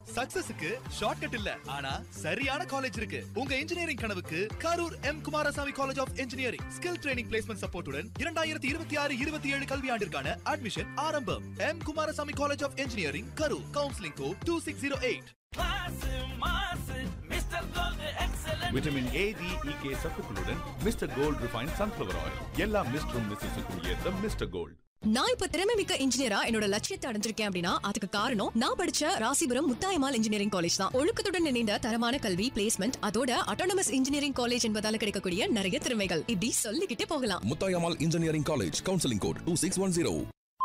சக்சஸுக்கு shortcut இல்ல ஆனா சரியான காலேஜ் இருக்கு உங்க இன்ஜினியரிங் கனவுக்கு Karur M Kumarasamy college of engineering skill training placement சப்போர்ட்டுடன் இரண்டாயிரத்தி இருபத்தி ஆறு இருபத்தி ஏழு கல்வியாண்டிற்கான அட்மிஷன் ஆரம்பம் M Kumarasamy college of engineering Karur counselling code two six zero eight vitamin A D E K சத்துக்களுடன் mister gold refine sunflower oil எல்லா மிஸ்டரும் மிஸ்ஸஸுக்கும் ஏற்ற மிஸ்டர் கோல்ட் நான் இப்ப திறமை மிக்க இன்ஜினியரா என்னோட லட்சியத்தை அடைஞ்சிருக்கேன் அப்படின்னா அதுக்கு காரணம் நான் படிச்ச ராசிபுரம் முத்தாயமால் இன்ஜினியரிங் காலேஜ் தான் ஒழுக்கத்துடன் இணைந்த தரமான கல்வி பிளேஸ்மெண்ட் அதோட அட்டானமஸ் இன்ஜினியரிங் காலேஜ் என்பதால கிடைக்கக்கூடிய நிறைய திறமைகள் இப்படி சொல்லிக்கிட்டே போகலாம் Muthayammal engineering college counselling code two six one zero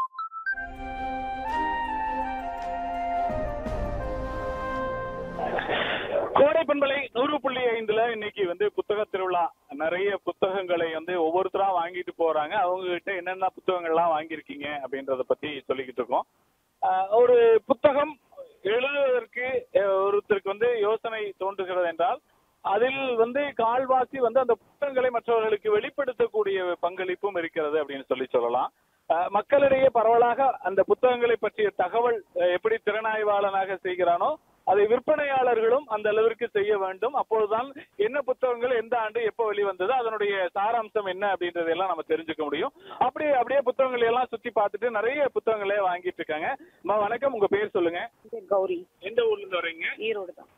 கோடை பண்பலை நூறு புள்ளி ஐந்துல இன்னைக்கு வந்து புத்தக திருவிழா நிறைய புத்தகங்களை வந்து ஒவ்வொருத்தரா வாங்கிட்டு போறாங்க அவங்க கிட்ட என்னென்ன புத்தகங்கள்லாம் வாங்கியிருக்கீங்க அப்படின்றத பத்தி சொல்லிக்கிட்டு இருக்கோம் ஆஹ் ஒரு புத்தகம் எழுதுவதற்கு அஹ், ஒருத்தருக்கு வந்து யோசனை தோன்றுகிறது என்றால் அதில் வந்து கால்வாசி வந்து அந்த புத்தகங்களை மற்றவர்களுக்கு வெளிப்படுத்தக்கூடிய பங்களிப்பும் இருக்கிறது அப்படின்னு சொல்லி சொல்லலாம் அஹ், மக்களிடையே பரவலாக அந்த புத்தகங்களை பற்றிய தகவல் அஹ், எப்படி திறனாய்வாளனாக செய்கிறானோ அதை விற்பனையாளர்களும் அந்த அளவிற்கு செய்ய வேண்டும் அப்பொழுதுதான் என்ன புத்தகங்கள் எந்த ஆண்டு எப்போ வெளிவந்தது அதனுடைய சாராம்சம் என்ன அப்படின்றதெல்லாம் நம்ம தெரிஞ்சுக்க முடியும் அப்படி அப்படியே புத்தகங்களை எல்லாம் சுத்தி பார்த்துட்டு நிறைய புத்தகங்களே வாங்கிட்டு இருக்காங்க அம்மா வணக்கம் உங்க பேர் சொல்லுங்க பேர் கௌரி எந்த ஊர்ல இருந்து வரீங்க ஈரோடு தான்